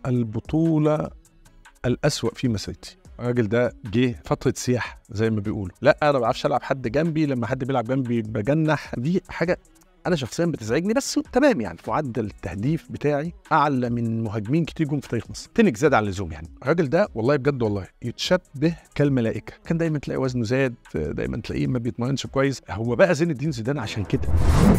البطوله الأسوأ في مسيرتي الراجل ده جه فتره سياحه زي ما بيقولوا لا انا ما بعرفش العب حد جنبي لما حد بيلعب جنبي بجنح دي حاجه انا شخصيا بتزعجني بس تمام يعني معدل التهديف بتاعي اعلى من مهاجمين كتير جم في تاريخ مصر تنك زاد عن اللزوم يعني الراجل ده والله بجد والله يتشبه كالملائكه كان دايما تلاقي وزنه زاد دايما تلاقيه ما بيتمرنش كويس هو بقى زين الدين زيدان عشان كده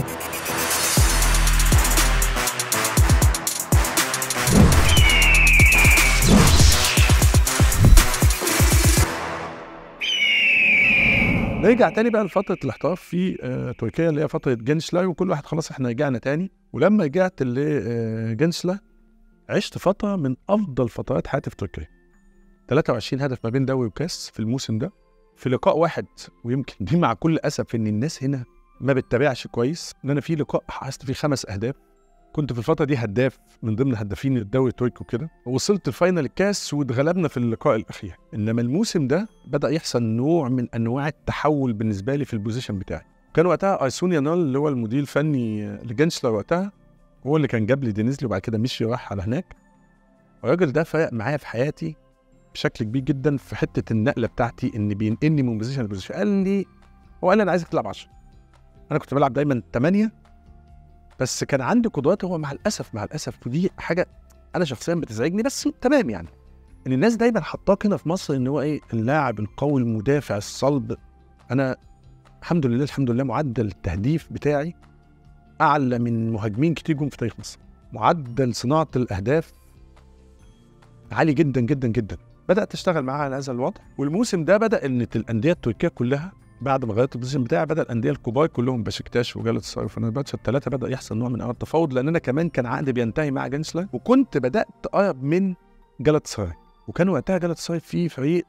نرجع تاني بقى لفترة الاحتراف في آه تركيا اللي هي فترة جنشلا وكل واحد خلاص احنا رجعنا تاني ولما رجعت لجنشلا عشت فترة من أفضل فترات حياتي في تركيا 23 هدف ما بين دوري وكاس في الموسم ده في لقاء واحد ويمكن دي مع كل أسف إن الناس هنا ما بتتابعش كويس إن أنا في لقاء حرزت فيه خمس أهداف كنت في الفترة دي هداف من ضمن هدافين الدوري التركي وكده وصلت الفاينل الكاس واتغلبنا في اللقاء الأخير إنما الموسم ده بدأ يحصل نوع من أنواع التحول بالنسبة لي في البوزيشن بتاعي كان وقتها ايسون يانال اللي هو المدير الفني لجنشلا وقتها هو اللي كان جاب لي دينيزلي وبعد كده مشي راح على هناك الراجل ده فرق معايا في حياتي بشكل كبير جدا في حته النقله بتاعتي ان بينقلني من بوزيشن لبوزيشن قال لي هو قال لي انا عايزك تلعب 10 انا كنت بلعب دايما 8 بس كان عندي قدرات هو مع الاسف مع الاسف ودي حاجه انا شخصيا بتزعجني بس تمام يعني ان الناس دايما حطاك هنا في مصر ان هو ايه اللاعب القوي المدافع الصلب انا الحمد لله الحمد لله معدل التهديف بتاعي اعلى من مهاجمين كتير جم في تاريخ مصر معدل صناعه الاهداف عالي جدا جدا جدا بدات اشتغل معاه على هذا الوضع والموسم ده بدا ان الانديه التركيه كلها بعد ما غيرت البوزيشن بتاعي بدا الانديه الكبار كلهم بشكتاش وجاله سراي وفنرباتشا الثلاثه بدا يحصل نوع من انواع التفاوض لان انا كمان كان عقدي بينتهي مع جنسلا وكنت بدات اقرب من جاله سراي وكان وقتها جاله سراي في فريق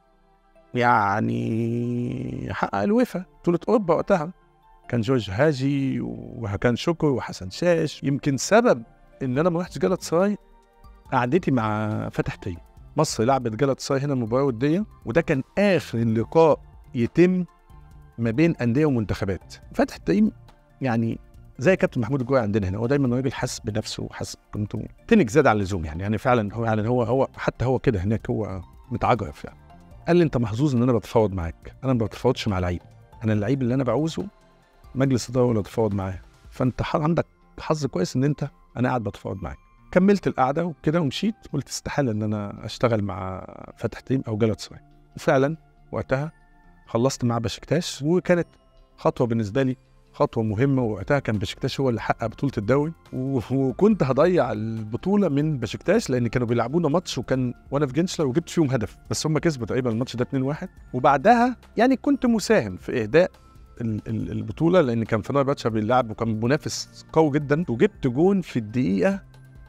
يعني حقق الويفا بطولة أوروبا وقتها كان جورج هاجي وهكان شكر وحسن شاش يمكن سبب إن أنا ما رحتش جلط سراي قعدتي مع فتح تيم مصر لعبت جلط سراي هنا مباراة ودية وده كان آخر لقاء يتم ما بين أندية ومنتخبات فتح تيم يعني زي كابتن محمود الجوي عندنا هنا هو دايما راجل حاسس بنفسه وحاسس بقيمته تنك زاد عن اللزوم يعني يعني فعلا هو يعني هو هو حتى هو كده هناك هو متعجرف يعني قال لي انت محظوظ ان انا بتفاوض معاك انا ما بتفاوضش مع لعيب انا اللعيب اللي انا بعوزه مجلس الاداره هو اللي بتفاوض معاه فانت عندك حظ كويس ان انت انا قاعد بتفاوض معاك كملت القعده وكده ومشيت قلت استحاله ان انا اشتغل مع فتح تيم او جلط سراي وفعلا وقتها خلصت مع بشكتاش وكانت خطوه بالنسبه لي خطوه مهمه ووقتها كان بشكتاش هو اللي حقق بطوله الدوري وكنت هضيع البطوله من بشكتاش لان كانوا بيلعبونا ماتش وكان وانا في جنشلر وجبت فيهم هدف بس هم كسبوا تقريبا الماتش ده 2-1 وبعدها يعني كنت مساهم في اهداء البطوله لان كان فنرباتشا بيلعب وكان منافس قوي جدا وجبت جون في الدقيقه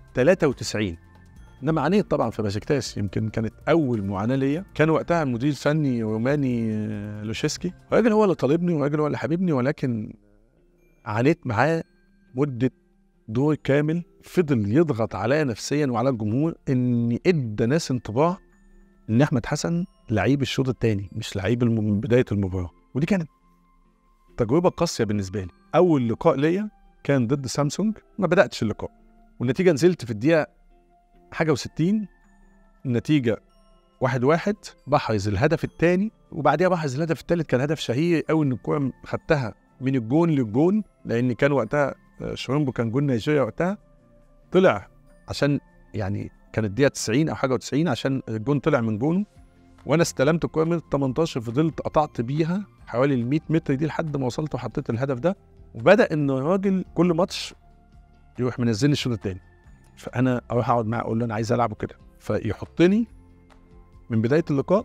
93 انما عانيت طبعا في بشكتاش يمكن كانت اول معاناه ليا كان وقتها المدير الفني روماني لوشيسكي الراجل هو اللي طالبني والراجل هو اللي حبيبني ولكن عانيت معاه مده دور كامل فضل يضغط عليا نفسيا وعلى الجمهور ان ادى ناس انطباع ان احمد حسن لعيب الشوط الثاني مش لعيب من بدايه المباراه ودي كانت تجربه قاسيه بالنسبه لي اول لقاء ليا كان ضد سامسونج ما بداتش اللقاء والنتيجه نزلت في الدقيقه حاجه و60 النتيجه واحد واحد بحرز الهدف الثاني وبعديها بحرز الهدف الثالث كان هدف شهير قوي ان الكوره خدتها من الجون للجون لان كان وقتها شوريمبو كان جون نيجيريا وقتها طلع عشان يعني كانت الدقيقه 90 او حاجه و90 عشان الجون طلع من جونه وانا استلمت الكوره من ال 18 فضلت قطعت بيها حوالي ال 100 متر دي لحد ما وصلت وحطيت الهدف ده وبدا ان الراجل كل ماتش يروح منزلني الشوط الثاني فانا اروح اقعد معاه اقول له انا عايز العب وكده فيحطني من بدايه اللقاء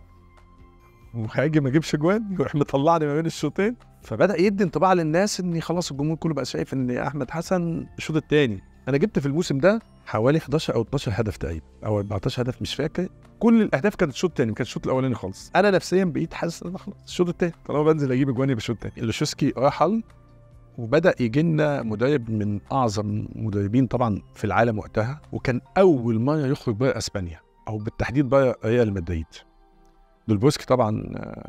وهاجي ما اجيبش جوان يروح مطلعني ما بين الشوطين فبدا يدي انطباع للناس ان خلاص الجمهور كله بقى شايف ان احمد حسن الشوط الثاني انا جبت في الموسم ده حوالي 11 او 12 هدف تقريبا او 14 هدف مش فاكر كل الاهداف كانت الشوط الثاني ما كانش الشوط الاولاني خالص انا نفسيا بقيت حاسس ان خلاص الشوط الثاني طالما بنزل اجيب اجواني بالشوط الثاني لوشوسكي رحل وبدا يجي لنا مدرب من اعظم مدربين طبعا في العالم وقتها وكان اول مره يخرج بره اسبانيا او بالتحديد بره ريال مدريد دولبوسكي طبعا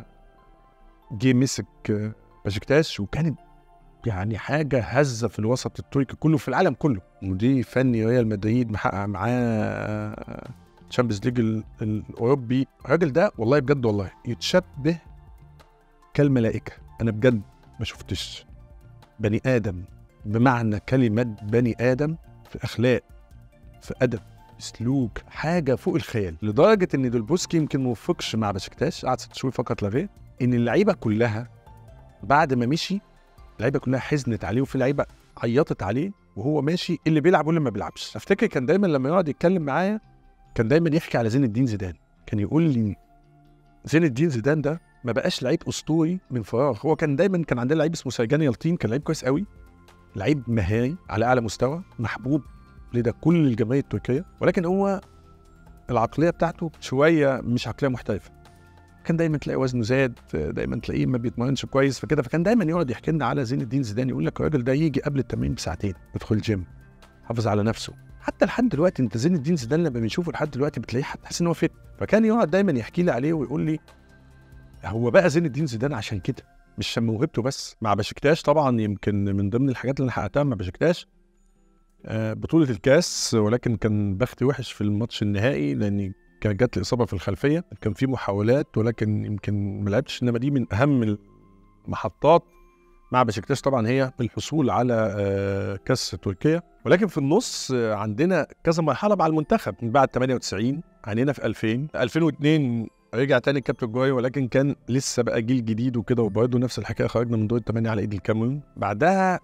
جه مسك بشكتاش وكانت يعني حاجة هزة في الوسط التركي كله في العالم كله مدير فني ريال مدريد محقق معاه الشامبيونز ليج ال- الاوروبي الراجل ده والله بجد والله يتشبه كالملائكه انا بجد ما شفتش بني ادم بمعنى كلمه بني ادم في اخلاق في ادب في سلوك حاجه فوق الخيال لدرجه ان دولبوسكي يمكن ما وفقش مع بشكتاش قعد ست شهور فقط لا غير ان اللعيبه كلها بعد ما مشي اللعيبه كلها حزنت عليه وفي لعيبه عيطت عليه وهو ماشي اللي بيلعب واللي ما بيلعبش افتكر كان دايما لما يقعد يتكلم معايا كان دايما يحكي على زين الدين زيدان كان يقول لي زين الدين زيدان ده ما بقاش لعيب اسطوري من فراغ هو كان دايما كان عندنا لعيب اسمه سيجان يلطين كان لعيب كويس قوي لعيب مهاري على اعلى مستوى محبوب لدى كل الجماهير التركيه ولكن هو العقليه بتاعته شويه مش عقليه محترفه كان دايما تلاقي وزنه زاد دايما تلاقيه ما بيتمرنش كويس فكده فكان دايما يقعد يحكي لنا على زين الدين زيدان يقول لك الراجل ده يجي قبل التمرين بساعتين يدخل الجيم حافظ على نفسه حتى لحد دلوقتي انت زين الدين زيدان لما بنشوفه لحد دلوقتي بتلاقيه تحس ان هو فت فكان يقعد دايما يحكي لي عليه ويقول لي هو بقى زين الدين زيدان عشان كده مش عشان موهبته بس مع بشكتاش طبعا يمكن من ضمن الحاجات اللي انا حققتها مع بشكتاش آه، بطولة الكاس ولكن كان بختي وحش في الماتش النهائي لاني كان جات لي اصابه في الخلفيه كان في محاولات ولكن يمكن ما لعبتش انما دي من اهم المحطات مع بشكتاش طبعا هي الحصول على آه، كاس تركيا ولكن في النص آه، عندنا كذا مرحله مع المنتخب من بعد 98 عانينا في 2000 2002 رجع تاني الكابتن جوي ولكن كان لسه بقى جيل جديد وكده وبرضه نفس الحكايه خرجنا من دور الثمانيه على ايد الكاميرون بعدها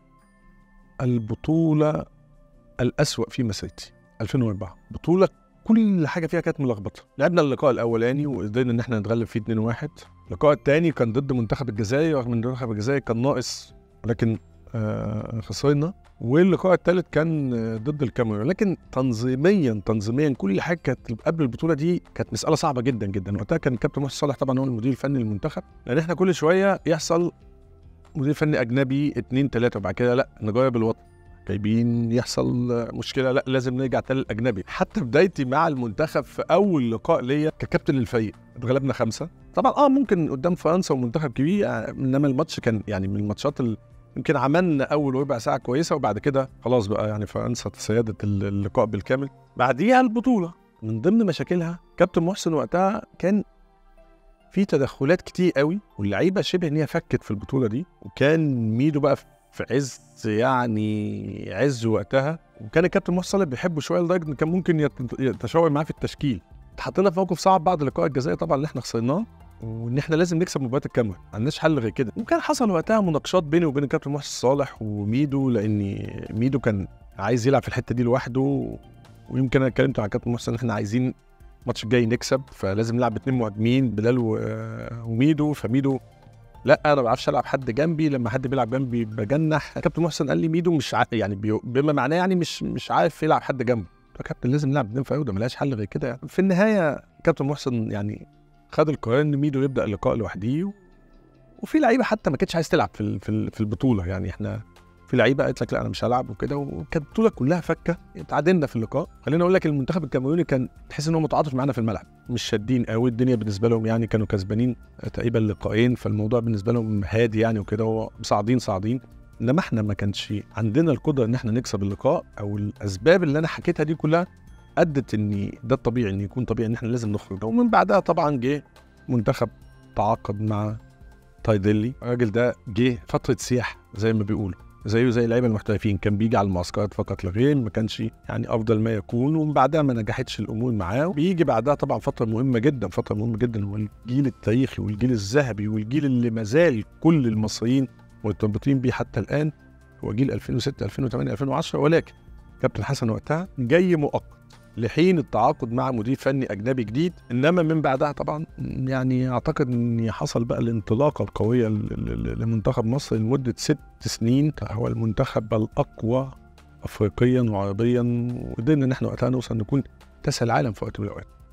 البطوله الأسوأ في مسيرتي 2004 بطولة كل حاجة فيها كانت ملخبطة لعبنا اللقاء الأولاني وقدرنا إن احنا نتغلب فيه 2-1 اللقاء الثاني كان ضد منتخب الجزائر رغم إن منتخب الجزائر كان ناقص ولكن آه خسرنا واللقاء الثالث كان آه، ضد الكاميرون لكن تنظيميا تنظيميا كل حاجه كانت قبل البطوله دي كانت مساله صعبه جدا جدا وقتها كان الكابتن محسن صالح طبعا هو المدير الفني للمنتخب لان احنا كل شويه يحصل مدير فني اجنبي اتنين تلاته وبعد كده لا نجرب الوطن جايبين يحصل مشكله لا لازم نرجع تاني الاجنبي حتى بدايتي مع المنتخب في اول لقاء ليا ككابتن الفريق اتغلبنا خمسه طبعا اه ممكن قدام فرنسا ومنتخب كبير آه، انما الماتش كان يعني من الماتشات ال... يمكن عملنا اول ربع ساعه كويسه وبعد كده خلاص بقى يعني فرنسا تسيدت ال- اللقاء بالكامل بعديها البطوله من ضمن مشاكلها كابتن محسن وقتها كان في تدخلات كتير قوي واللعيبه شبه ان هي فكت في البطوله دي وكان ميدو بقى في عز يعني عز وقتها وكان الكابتن محسن صالح بيحبه شويه لدرجه ان كان ممكن يت- يتشاور معاه في التشكيل اتحطينا في موقف صعب بعد لقاء الجزائر طبعا اللي احنا خسرناه وان احنا لازم نكسب مباراه الكاميرون ما عندناش حل غير كده وكان حصل وقتها مناقشات بيني وبين الكابتن محسن صالح وميدو لان ميدو كان عايز يلعب في الحته دي لوحده ويمكن انا اتكلمت مع الكابتن محسن ان احنا عايزين الماتش الجاي نكسب فلازم نلعب باثنين مهاجمين بلال و- وميدو فميدو لا انا ما بعرفش العب حد جنبي لما حد بيلعب جنبي بجنح كابتن محسن قال لي ميدو مش ع... يعني بي... بما معناه يعني مش مش عارف يلعب حد جنبه قلت له يا كابتن لازم نلعب اتنين فاوده ملهاش حل غير كده يعني في النهايه كابتن محسن يعني خد القرار ان ميدو يبدا اللقاء لوحده و... وفي لعيبه حتى ما كانتش عايز تلعب في ال- في ال- في البطوله يعني احنا في لعيبه قالت لك لا انا مش هلعب وكده وكانت البطوله كلها فكه اتعادلنا في اللقاء خليني اقول لك المنتخب الكاميروني كان تحس ان هو متعاطف معانا في الملعب مش شادين قوي الدنيا بالنسبه لهم يعني كانوا كسبانين تقريبا لقاءين فالموضوع بالنسبه لهم هادي يعني وكده هو صاعدين صاعدين انما احنا ما كانش عندنا القدره ان احنا نكسب اللقاء او الاسباب اللي انا حكيتها دي كلها ادت ان ده الطبيعي ان يكون طبيعي ان احنا لازم نخرج ومن بعدها طبعا جه منتخب تعاقد مع تايديلي الراجل ده جه فتره سياح زي ما بيقولوا زيه زي اللعيبه المحترفين كان بيجي على المعسكرات فقط لا غير ما كانش يعني افضل ما يكون ومن بعدها ما نجحتش الامور معاه بيجي بعدها طبعا فتره مهمه جدا فتره مهمه جدا هو الجيل التاريخي والجيل الذهبي والجيل اللي ما زال كل المصريين مرتبطين بيه حتى الان هو جيل 2006 2008 2010 ولكن كابتن حسن وقتها جاي مؤقت لحين التعاقد مع مدير فني اجنبي جديد انما من بعدها طبعا يعني اعتقد ان حصل بقى الانطلاقه القويه ل- ل- لمنتخب مصر لمده ست سنين هو المنتخب الاقوى افريقيا وعربيا وقدرنا ان احنا وقتها نوصل نكون كاس العالم في وقت من الاوقات